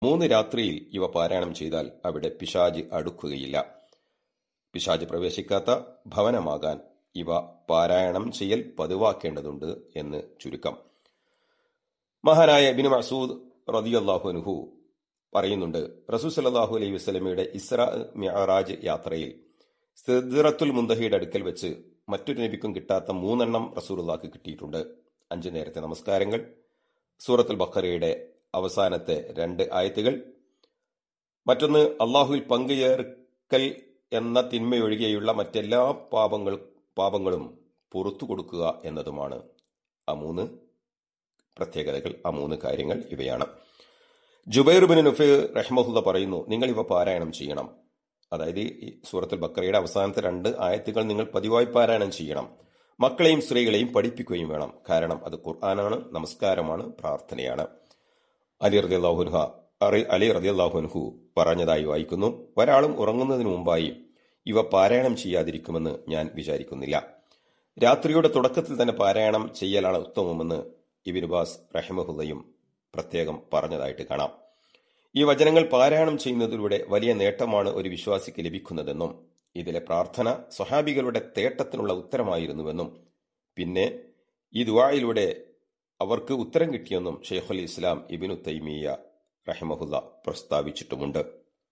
മൂന്ന് രാത്രിയിൽ ഇവ പാരായണം ചെയ്താൽ അവിടെ പിശാജ് അടുക്കുകയില്ല പിശാജ് പ്രവേശിക്കാത്ത ഭവനമാകാൻ ഇവ പാരായണം ചെയ്യൽ പതിവാക്കേണ്ടതുണ്ട് എന്ന് ചുരുക്കം മഹാനായ ബിൻ മസൂദ് റതിയല്ലാഹു അനുഹു പറയുന്നുണ്ട് റസൂൽ സല്ലാഹു അലൈഹി വസ്ലമയുടെ ഇസ്ര മിഅറാജ് യാത്രയിൽ സിദ്റത്തുൽ മുന്തഹയുടെ അടുക്കൽ വെച്ച് മറ്റൊരു നബിക്കും കിട്ടാത്ത മൂന്നെണ്ണം റസൂലുള്ളാക്ക് കിട്ടിയിട്ടുണ്ട് അഞ്ചു നേരത്തെ നമസ്കാരങ്ങൾ സൂറത്തുൽ ബഖറയുടെ അവസാനത്തെ രണ്ട് ആയത്തുകൾ മറ്റൊന്ന് അള്ളാഹുവിൽ പങ്കുചേർക്കൽ എന്ന തിന്മയൊഴികെയുള്ള മറ്റെല്ലാ പാപങ്ങൾ പാപങ്ങളും പുറത്തു കൊടുക്കുക എന്നതുമാണ് ആ മൂന്ന് പ്രത്യേകതകൾ ആ മൂന്ന് കാര്യങ്ങൾ ഇവയാണ് ജുബൈർ ബിൻ നുഫെ റഹ്മഹുല്ല പറയുന്നു നിങ്ങൾ ഇവ പാരായണം ചെയ്യണം അതായത് ഈ സൂറത്തുൽ ബക്കറയുടെ അവസാനത്തെ രണ്ട് ആയത്തുകൾ നിങ്ങൾ പതിവായി പാരായണം ചെയ്യണം മക്കളെയും സ്ത്രീകളെയും പഠിപ്പിക്കുകയും വേണം കാരണം അത് ഖുർആനാണ് നമസ്കാരമാണ് പ്രാർത്ഥനയാണ് അലി റദിയല്ലാഹുൻഹ അലി റദിയല്ലാഹുൻഹു പറഞ്ഞതായി വായിക്കുന്നു ഒരാളും ഉറങ്ങുന്നതിന് മുമ്പായി ഇവ പാരായണം ചെയ്യാതിരിക്കുമെന്ന് ഞാൻ വിചാരിക്കുന്നില്ല രാത്രിയുടെ തുടക്കത്തിൽ തന്നെ പാരായണം ചെയ്യലാണ് ഉത്തമമെന്ന് ഇബിനുബാസ് റഹിമഹുല്ലയും പ്രത്യേകം പറഞ്ഞതായിട്ട് കാണാം ഈ വചനങ്ങൾ പാരായണം ചെയ്യുന്നതിലൂടെ വലിയ നേട്ടമാണ് ഒരു വിശ്വാസിക്ക് ലഭിക്കുന്നതെന്നും ഇതിലെ പ്രാർത്ഥന സ്വഹാബികളുടെ തേട്ടത്തിനുള്ള ഉത്തരമായിരുന്നുവെന്നും പിന്നെ ഈ ദുവായിലൂടെ അവർക്ക് ഉത്തരം കിട്ടിയെന്നും ഷെയ്ഖുൽ ഇസ്ലാം ഇബിനു തൈമിയ റഹിമഹുല്ല പ്രസ്താവിച്ചിട്ടുമുണ്ട്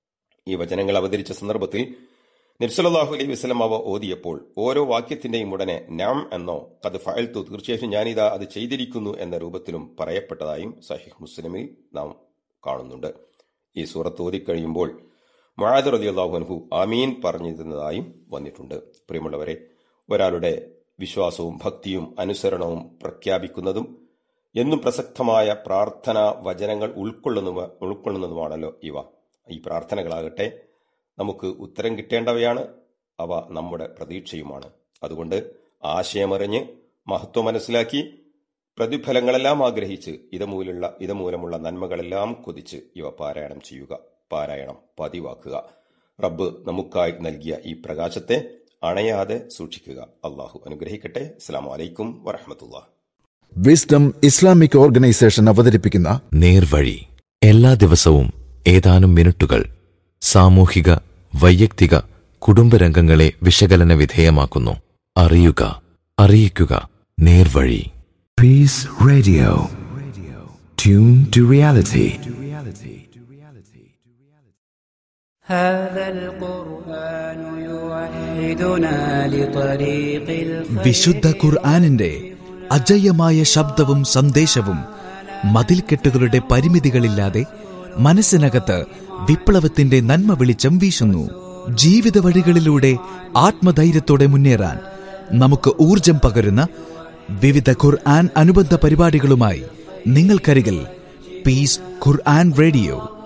ഈ വചനങ്ങൾ അവതരിച്ച സന്ദർഭത്തിൽ നബ്സലാഹു അലൈഹി വസ്ലം അവ ഓതിയപ്പോൾ ഓരോ വാക്യത്തിന്റെയും ഉടനെ നാം എന്നോ അത് ഫയൽത്തു തീർച്ചയായും ഞാനിതാ അത് ചെയ്തിരിക്കുന്നു എന്ന രൂപത്തിലും പറയപ്പെട്ടതായും സഹിഹ് മുസ്ലിമിൽ നാം കാണുന്നുണ്ട് ഈ സൂറത്ത് ഓതിക്കഴിയുമ്പോൾ മൊഹാദർ അലി അള്ളാഹുൻഹു ആമീൻ പറഞ്ഞിരുന്നതായും വന്നിട്ടുണ്ട് പ്രിയമുള്ളവരെ ഒരാളുടെ വിശ്വാസവും ഭക്തിയും അനുസരണവും പ്രഖ്യാപിക്കുന്നതും എന്നും പ്രസക്തമായ പ്രാർത്ഥനാ വചനങ്ങൾ ഉൾക്കൊള്ളുന്ന ഉൾക്കൊള്ളുന്നതുമാണല്ലോ ഇവ ഈ പ്രാർത്ഥനകളാകട്ടെ നമുക്ക് ഉത്തരം കിട്ടേണ്ടവയാണ് അവ നമ്മുടെ പ്രതീക്ഷയുമാണ് അതുകൊണ്ട് ആശയമറിഞ്ഞ് മഹത്വം മനസ്സിലാക്കി പ്രതിഫലങ്ങളെല്ലാം ആഗ്രഹിച്ച് ഇതമൂലുള്ള ഇതമൂലമുള്ള നന്മകളെല്ലാം കൊതിച്ച് ഇവ പാരായണം ചെയ്യുക പാരായണം പതിവാക്കുക റബ്ബ് നമുക്കായി നൽകിയ ഈ പ്രകാശത്തെ അണയാതെ സൂക്ഷിക്കുക അള്ളാഹു അനുഗ്രഹിക്കട്ടെ അസ്സാം വലൈക്കും വറഹമത്തുള്ള വിസ്ഡം ഇസ്ലാമിക് ഓർഗനൈസേഷൻ അവതരിപ്പിക്കുന്ന നേർവഴി എല്ലാ ദിവസവും ഏതാനും മിനിറ്റുകൾ സാമൂഹിക വൈയക്തിക കുടുംബരംഗങ്ങളെ വിശകലന വിധേയമാക്കുന്നു അറിയുക അറിയിക്കുക നേർവഴി Peace Radio. Tune to reality. هذا القرآن يوحدنا لطريق الخير വിശുദ്ധ ഖുർആാനിന്റെ അജയ്യമായ ശബ്ദവും സന്ദേശവും മതിൽക്കെട്ടുകളുടെ പരിമിതികളില്ലാതെ മനസ്സിനകത്ത് വിപ്ലവത്തിന്റെ നന്മ വെളിച്ചം വീശുന്നു ജീവിത വഴികളിലൂടെ ആത്മധൈര്യത്തോടെ മുന്നേറാൻ നമുക്ക് ഊർജം പകരുന്ന വിവിധ ഖുർആൻ അനുബന്ധ പരിപാടികളുമായി നിങ്ങൾക്കരികിൽ പീസ് ഖുർആൻ റേഡിയോ